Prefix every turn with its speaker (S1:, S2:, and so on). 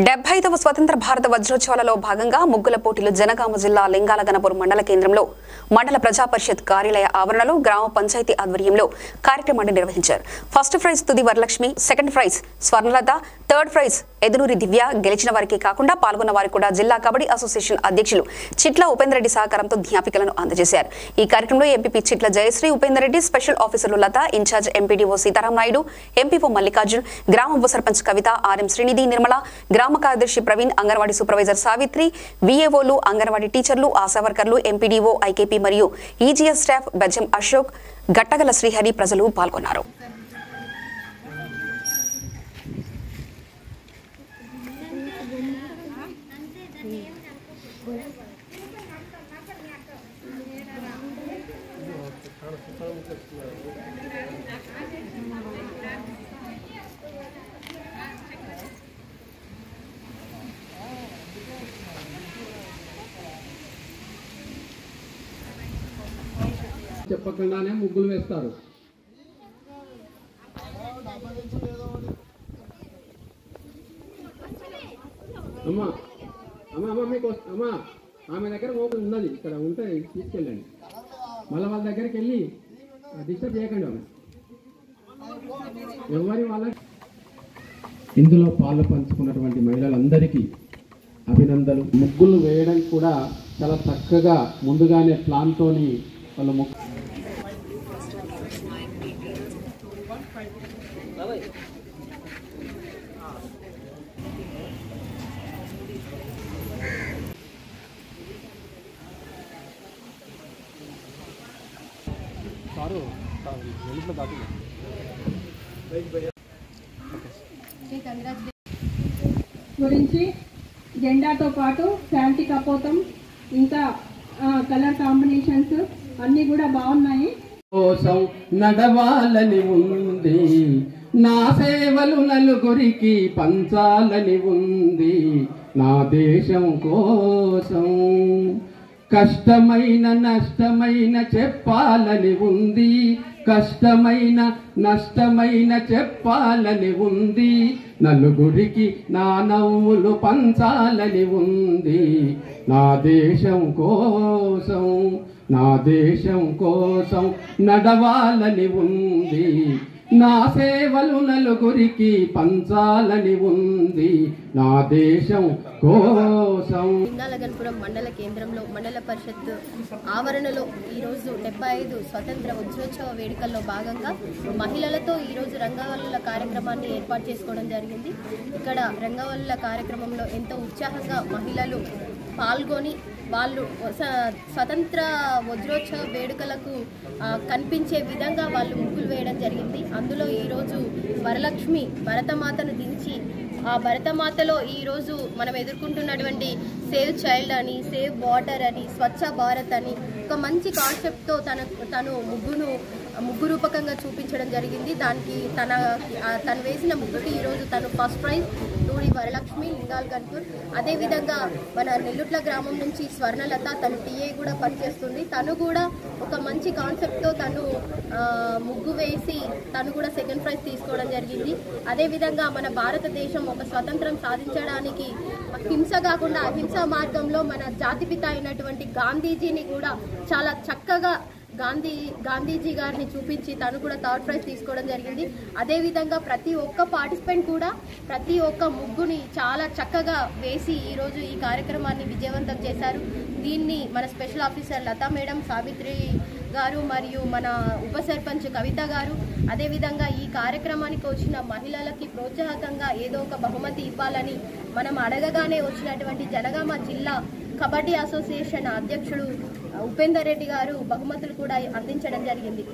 S1: డెబ్బై ఐదవ స్వతంత్ర భారత వజ్రోత్సవాలలో భాగంగా ముగ్గుల పోటీలు జనగామ జిల్లా లింగాల గణపురం మండల కేంద్రంలో మండల ప్రజా పరిషత్ కార్యాలయ ఆవరణలో గ్రామ పంచాయతీ ఆధ్వర్యంలో కార్యక్రమాన్ని నిర్వహించారు ఫస్ట్ ప్రైజ్ తుది Varalakshmi second prize Swarnalatha third prize Edunuri Divya గెలిచిన వారికి కాకుండా పాల్గొన్న వారికి కూడా జిల్లా కబడ్డీ అసోసియేషన్ అధ్యక్షులు చిట్ల ఉపేందర్ రెడ్డి సహకారంతో జ్ఞాపికలను అందజేశారు ఈ కార్యక్రమంలో ఎంపీపీ చిట్ల జయశ్రీ ఉపేందర్ రెడ్డి స్పెషల్ ఆఫీసర్లు Latha in-charge MPDO Sitaram Naidu MPO Mallikarjun గ్రామ ఉప సర్పంచ్ కవిత ఆర్ఎం శ్రీనిధి నిర్మల గ్రామ కార్యదర్శి ప్రవీణ్ అంగన్వాడీ సూపర్వైజర్ సావిత్రి విఏఓలు అంగన్వాడీ టీచర్లు ఆశా వర్కర్లు ఎంపీడీఓ ఐకేపీ మరియు ఈజీఎస్ స్టాఫ్ బెజం అశోక్ గట్టగల శ్రీహరి ప్రజలు పాల్గొన్నారు
S2: చెప్పకుండానే ముగ్గులు వేస్తారు అమ్మా అమ్మా అమ్మ మీకు వస్త- అమ్మా ఆమె దగ్గర ఓపెన్ ఉన్నది ఇక్కడ ఉంటే తీసుకెళ్ళండి మళ్ళీ వాళ్ళ దగ్గరికి వెళ్ళి డిస్టర్బ్ చేయకండి ఆమె ఎవరి వాళ్ళ ఇందులో పాలు పంచుకున్నటువంటి మహిళలందరికీ అభినందనలు ముగ్గులు వేయడం కూడా చాలా చక్కగా ముందుగానే ప్లాన్తోని వాళ్ళు ముగ్గు
S3: గురించి జెండాతో పాటు శాంతి కపోతం ఇంకా ఆ, కలర్ కాంబినేషన్స్ అన్నీ కూడా బాగున్నాయి
S2: కోసం నడవాలని ఉంది నా సేవలు నలుగురికి పంచాలని ఉంది నా దేశం కోసం కష్టమైన నష్టమైన చెప్పాలని ఉంది కష్టమైన నష్టమైన చెప్పాలని ఉంది నలుగురికి నా నవ్వులు పంచాలని ఉంది నా దేశం కోసం నా దేశం కోసం నడవాలని ఉంది నా సేవలు నలుగురికి పంచాలని ఉంది నా దేశం కోసం
S4: లింగాలగన్పురం మండల కేంద్రంలో మండల పరిషత్ ఆవరణలో ఈరోజు డెబ్బై ఐదు స్వతంత్ర వజ్రోత్సవ వేడుకల్లో భాగంగా మహిళలతో ఈరోజు రంగవల్లుల కార్యక్రమాన్ని ఏర్పాటు చేసుకోవడం జరిగింది ఇక్కడ రంగవల్లుల కార్యక్రమంలో ఎంతో ఉత్సాహంగా మహిళలు పాల్గొని వాళ్ళు స- స్వతంత్ర వజ్రోత్సవ వేడుకలకు ఆ, కనిపించే విధంగా వాళ్ళు ముగ్గులు వేయడం జరిగింది అందులో ఈరోజు వరలక్ష్మి భరతమాతను దించి ఆ భరతమాతలో ఈరోజు మనం ఎదుర్కొంటున్నటువంటి సేవ్ చైల్డ్ అని సేవ్ వాటర్ అని స్వచ్ఛ భారత్ అని ఒక మంచి కాన్సెప్ట్తో తన తను ముగ్గును ముగ్గు రూపకంగా చూపించడం జరిగింది దానికి తన ఆ, తను వేసిన ముగ్గుకి ఈరోజు తను ఫస్ట్ ప్రైజ్ తూడి వరలక్ష్మి లింగాల్ గన్పూర్ అదేవిధంగా మన నెల్లుట్ల గ్రామం నుంచి స్వర్ణలత తను టీఏ కూడా పనిచేస్తుంది తను కూడా ఒక మంచి కాన్సెప్ట్తో తను ఆ, ముగ్గు వేసి తను కూడా సెకండ్ ప్రైజ్ తీసుకోవడం జరిగింది అదేవిధంగా మన భారతదేశం ఒక స్వతంత్రం సాధించడానికి హింస కాకుండా అహింస మార్గంలో మన జాతిపిత అయినటువంటి గాంధీజీని కూడా చాలా చక్కగా గాంధీ గాంధీజీ గారిని చూపించి తను కూడా థర్డ్ ప్రైజ్ తీసుకోవడం జరిగింది అదేవిధంగా ప్రతి ఒక్క పార్టిసిపెంట్ కూడా ప్రతి ఒక్క ముగ్గుని చాలా చక్కగా వేసి ఈరోజు ఈ కార్యక్రమాన్ని విజయవంతం చేశారు దీన్ని మన special officer Latha madam Savitri garu మరియు మన ఉప సర్పంచ్ కవిత గారు అదేవిధంగా ఈ కార్యక్రమానికి వచ్చిన మహిళలకి ప్రోత్సాహకంగా ఏదో ఒక బహుమతి ఇవ్వాలని మనం అడగగానే వచ్చినటువంటి జనగామ జిల్లా కబడ్డీ అసోసియేషన్ అధ్యక్షుడు ఉపేందర్ రెడ్డి గారు బహుమతులు కూడా అందించడం జరిగింది